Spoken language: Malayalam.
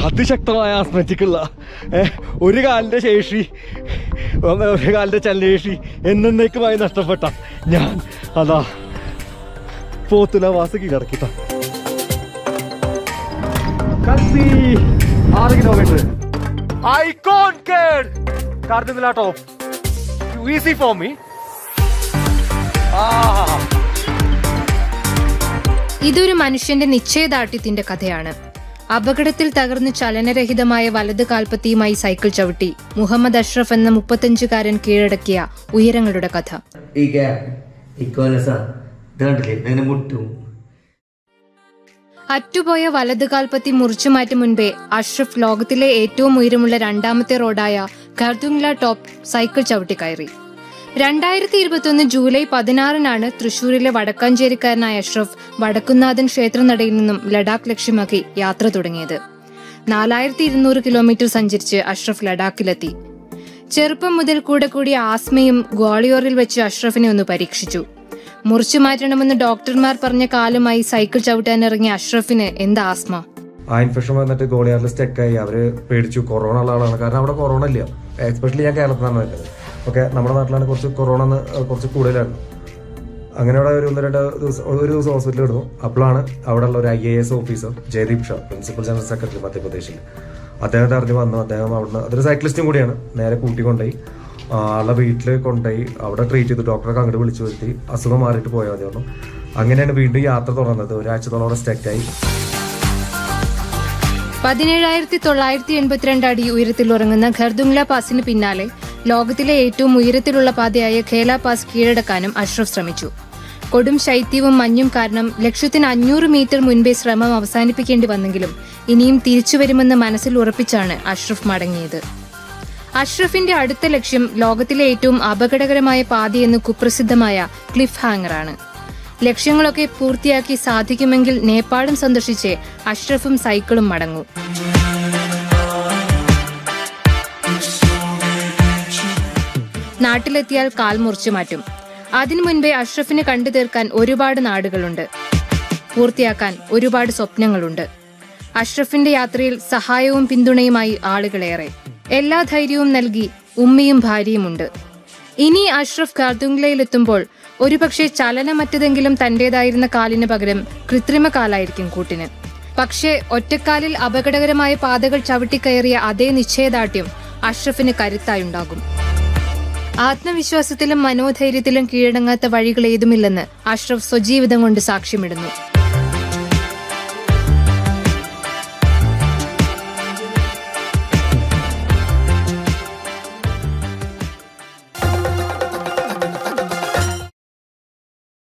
അതിശക്തമായ ആസ്മറ്റിക്കുള്ള ഒരു കാലിൻ്റെ ശേഷി ഒരു കാലിൻ്റെ ചലനശേഷി എന്നേക്കുമായി നഷ്ടപ്പെട്ട ഞാൻ അതാ പോത്തുലവാസ് കീഴടക്കിട്ട കത്തി ആറ് കിലോമീറ്റർ ഐ കോൺകേഡ് കാർഡിമില ടോപ്പ് ഈസി ഫോർ മീ ആ ഇതൊരു മനുഷ്യന്റെ നിശ്ചയദാർഢ്യത്തിന്റെ കഥയാണ് അപകടത്തിൽ തകർന്ന് ചലനരഹിതമായ വലത് കാൽപ്പത്തിയുമായി സൈക്കിൾ ചവിട്ടി മുഹമ്മദ് അഷ്റഫ് എന്ന മുപ്പത്തഞ്ചുകാരൻ കീഴടക്കിയ ഉയരങ്ങളുടെ കഥ ഈ ഗ്യാപ്പ് ഈ കോലസ ഇത് കണ്ടില്ലേ ഇതിങ്ങനെ മുട്ടും അറ്റുപോയ വലത് കാൽപ്പത്തി മുറിച്ചു മാറ്റും മുൻപേ അഷ്റഫ് ലോകത്തിലെ ഏറ്റവും ഉയരമുള്ള രണ്ടാമത്തെ റോഡായ ഖർദുങ്ല ടോപ്പ് സൈക്കിൾ ചവിട്ടി കയറി രണ്ടായിരത്തി ഇരുപത്തിയൊന്ന് ജൂലൈ പതിനാറിനാണ് തൃശൂരിലെ വടക്കാഞ്ചേരിക്കാരനായ അഷ്റഫ് വടക്കുന്നാഥൻ ക്ഷേത്രനടയിൽ നിന്നും ലഡാക്ക് ലക്ഷ്യമാക്കി യാത്ര തുടങ്ങിയത് നാലായിരത്തി ഇരുന്നൂറ് കിലോമീറ്റർ സഞ്ചരിച്ച് അഷ്റഫ് ലഡാക്കിലെത്തി ചെറുപ്പം മുതൽ കൂടെ കൂടിയ ആസ്മയും ഗ്വാളിയോറിൽ വെച്ച് അഷ്റഫിനെ ഒന്ന് പരീക്ഷിച്ചു മുറിച്ചു മാറ്റണമെന്ന് ഡോക്ടർമാർ പറഞ്ഞ കാലുമായി സൈക്കിൾ ചവിട്ടാനിറങ്ങിയ അഷ്റഫിന് എന്താ ആസ്മ ആ ഇൻഫെക്ഷൻ വന്നിട്ട് ഗോളിയാറിൽ സ്റ്റെക്കായി അവര് പേടിച്ചു കൊറോണ ഉള്ള ആളാണ് കാരണം അവിടെ കൊറോണ ഇല്ല എസ്പെഷ്യലി ഞാൻ കേരളത്തിൽ നിന്നാണ് വരുന്നത് ഓക്കെ നമ്മുടെ നാട്ടിലാണ് കുറച്ച് കൊറോണ എന്ന് കുറച്ച് കൂടുതലായിരുന്നു അങ്ങനെ അവിടെ ഒരു ഒന്ന് രണ്ട് ദിവസം ഒരു ദിവസം ഹോസ്പിറ്റലിൽ ഇടുന്നു അപ്പോഴാണ് അവിടെ ഉള്ള ഒരു I A S officer Jaydeep Shah principal general secretary മധ്യപ്രദേശിൽ അദ്ദേഹത്തെ അറിഞ്ഞ് വന്നു അദ്ദേഹം അവിടുന്ന് അതൊരു സൈക്ലിസ്റ്റും കൂടിയാണ് നേരെ കൂട്ടിക്കൊണ്ടുപോയി ആ, ആളുടെ വീട്ടിൽ കൊണ്ടുപോയി അവിടെ ട്രീറ്റ് ചെയ്തു ഡോക്ടറെ അങ്ങോട്ട് വിളിച്ചു വരുത്തി അസുഖം മാറിയിട്ട് പോയാൽ മതി പറഞ്ഞു അങ്ങനെയാണ് വീണ്ടും യാത്ര തുടർന്നത് ഒരാഴ്ചത്തോളം അവിടെ സ്റ്റെക്കായി പതിനേഴായിരത്തി തൊള്ളായിരത്തി എൺപത്തിരണ്ട് അടി ഉയരത്തിൽ ഉറങ്ങുന്ന ഖർദുങ്ല പാസിന് പിന്നാലെ ലോകത്തിലെ ഏറ്റവും ഉയരത്തിലുള്ള പാതയായ ഖേല പാസ് കീഴടക്കാനും അഷ്റഫ് ശ്രമിച്ചു കൊടും ശൈത്യവും മഞ്ഞും കാരണം ലക്ഷ്യത്തിന് അഞ്ഞൂറ് മീറ്റർ മുൻപേ ശ്രമം അവസാനിപ്പിക്കേണ്ടി വന്നെങ്കിലും ഇനിയും തിരിച്ചുവരുമെന്ന് മനസ്സിൽ ഉറപ്പിച്ചാണ് അഷ്റഫ് മടങ്ങിയത് അഷ്റഫിന്റെ അടുത്ത ലക്ഷ്യം ലോകത്തിലെ ഏറ്റവും അപകടകരമായ പാതയെന്ന് കുപ്രസിദ്ധമായ ക്ലിഫ് ഹാങ്ങറാണ് ലക്ഷ്യങ്ങളൊക്കെ പൂർത്തിയാക്കി സാധിക്കുമെങ്കിൽ നേപ്പാളും സന്ദർശിച്ച് അഷ്റഫും സൈക്കിളും മടങ്ങൂ നാട്ടിലെത്തിയാൽ കാൽ മുറിച്ചു മാറ്റും അതിനു മുൻപേ അഷ്റഫിന് കണ്ടു തീർക്കാൻ ഒരുപാട് നാടുകളുണ്ട് പൂർത്തിയാക്കാൻ ഒരുപാട് സ്വപ്നങ്ങളുണ്ട് അഷ്റഫിന്റെ യാത്രയിൽ സഹായവും പിന്തുണയുമായി ആളുകളേറെ എല്ലാ ധൈര്യവും നൽകി ഉമ്മയും ഭാര്യയുമുണ്ട് ഇനി അഷ്റഫ് ഖാർദുംഗ്ലയിലെത്തുമ്പോൾ ഒരുപക്ഷെ ചലനമറ്റതെങ്കിലും തന്റേതായിരുന്ന കാലിന് പകരം കൃത്രിമ കാലായിരിക്കും കൂട്ടിന് പക്ഷേ ഒറ്റക്കാലിൽ അപകടകരമായ പാതകൾ ചവിട്ടിക്കയറിയ അതേ നിശ്ചയദാർഢ്യം അഷ്റഫിന് കരുത്തായുണ്ടാകും ആത്മവിശ്വാസത്തിലും മനോധൈര്യത്തിലും കീഴടങ്ങാത്ത വഴികൾ ഏതുമില്ലെന്ന് അഷ്റഫ് സ്വജീവിതം കൊണ്ട് സാക്ഷ്യമിടുന്നു